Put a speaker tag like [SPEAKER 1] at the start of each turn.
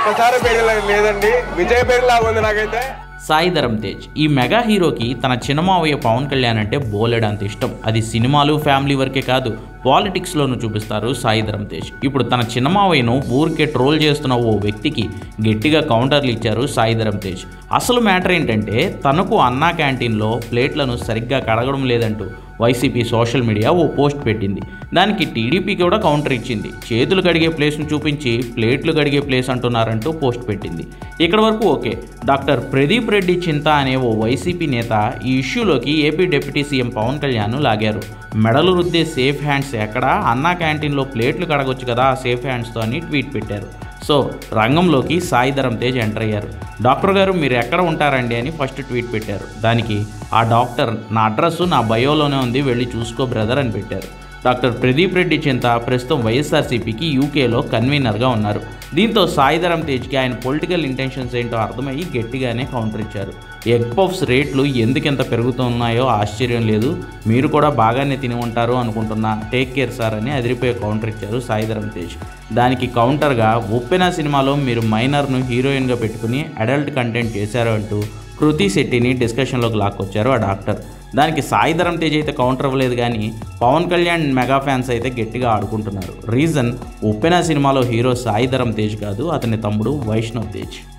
[SPEAKER 1] ఒక్కసారి పెరిగి లేదండి విజయ్ పెరిగిలాగా ఉంది నాకైతే
[SPEAKER 2] సాయి ధరమ్ తేజ్ ఈ మెగా హీరోకి తన చిన్నమావయ్య పవన్ కళ్యాణ్ అంటే బోలెడంత ఇష్టం అది సినిమాలు ఫ్యామిలీ వరకే కాదు పాలిటిక్స్లోనూ చూపిస్తారు సాయి ధరమ్ తేజ్ ఇప్పుడు తన చిన్నమావయ్యను ఊరికే ట్రోల్ చేస్తున్న ఓ వ్యక్తికి గట్టిగా కౌంటర్లు ఇచ్చారు సాయి ధరమ్ తేజ్ అసలు మ్యాటర్ ఏంటంటే తనకు అన్నా క్యాంటీన్లో ప్లేట్లను సరిగ్గా కడగడం లేదంటూ వైసీపీ సోషల్ మీడియా ఓ పోస్ట్ పెట్టింది దానికి టీడీపీ కూడా కౌంటర్ ఇచ్చింది చేతులు కడిగే ప్లేస్ను చూపించి ప్లేట్లు కడిగే ప్లేస్ అంటున్నారంటూ పోస్ట్ పెట్టింది ఇక్కడ వరకు ఓకే డాక్టర్ ప్రదీప్ రెడ్డి చింత అనే ఓ వైసీపీ నేత ఈ ఇష్యూలోకి ఏపీ డిప్యూటీ సీఎం పవన్ కళ్యాణ్ లాగారు మెడలు రుద్దే సేఫ్ హ్యాండ్స్ ఎక్కడ అన్నా క్యాంటీన్లో ప్లేట్లు కడగొచ్చు కదా ఆ సేఫ్ హ్యాండ్స్తో అని ట్వీట్ పెట్టారు సో రంగంలోకి సాయి ధరమ్ తేజ్ ఎంటర్ అయ్యారు డాక్టర్ గారు మీరు ఎక్కడ ఉంటారండి అని ఫస్ట్ ట్వీట్ పెట్టారు దానికి ఆ డాక్టర్ నా అడ్రస్ నా బయోలోనే ఉంది వెళ్ళి చూసుకో బ్రదర్ అని పెట్టారు డాక్టర్ ప్రదీప్ రెడ్డి చింత ప్రస్తుతం వైఎస్ఆర్సీపీకి యూకేలో కన్వీనర్గా ఉన్నారు దీంతో సాయిధరం తేజ్కి ఆయన పొలిటికల్ ఇంటెన్షన్స్ ఏంటో అర్థమయ్యి గట్టిగానే కౌంటర్ ఇచ్చారు ఎగ్ పఫ్స్ రేట్లు ఎందుకెంత పెరుగుతున్నాయో ఆశ్చర్యం లేదు మీరు కూడా బాగానే తిని ఉంటారు అనుకుంటున్నా టేక్ కేర్ సార్ అని అదిరిపోయే కౌంటర్ ఇచ్చారు సాయిధరం తేజ్ దానికి కౌంటర్గా ఉప్పెన సినిమాలో మీరు మైనర్ను హీరోయిన్గా పెట్టుకుని అడల్ట్ కంటెంట్ చేశారు అంటూ కృతి శెట్టిని డిస్కషన్లోకి లాక్కొచ్చారు ఆ డాక్టర్ దానికి సాయిధరం తేజ్ అయితే కౌంటర్ ఇవ్వలేదు కానీ పవన్ కళ్యాణ్ మెగా ఫ్యాన్స్ అయితే గట్టిగా ఆడుకుంటున్నారు రీజన్ ఉప్పెన సినిమాలో హీరో సాయిధరం తేజ్ కాదు అతని తమ్ముడు వైష్ణవ్ తేజ్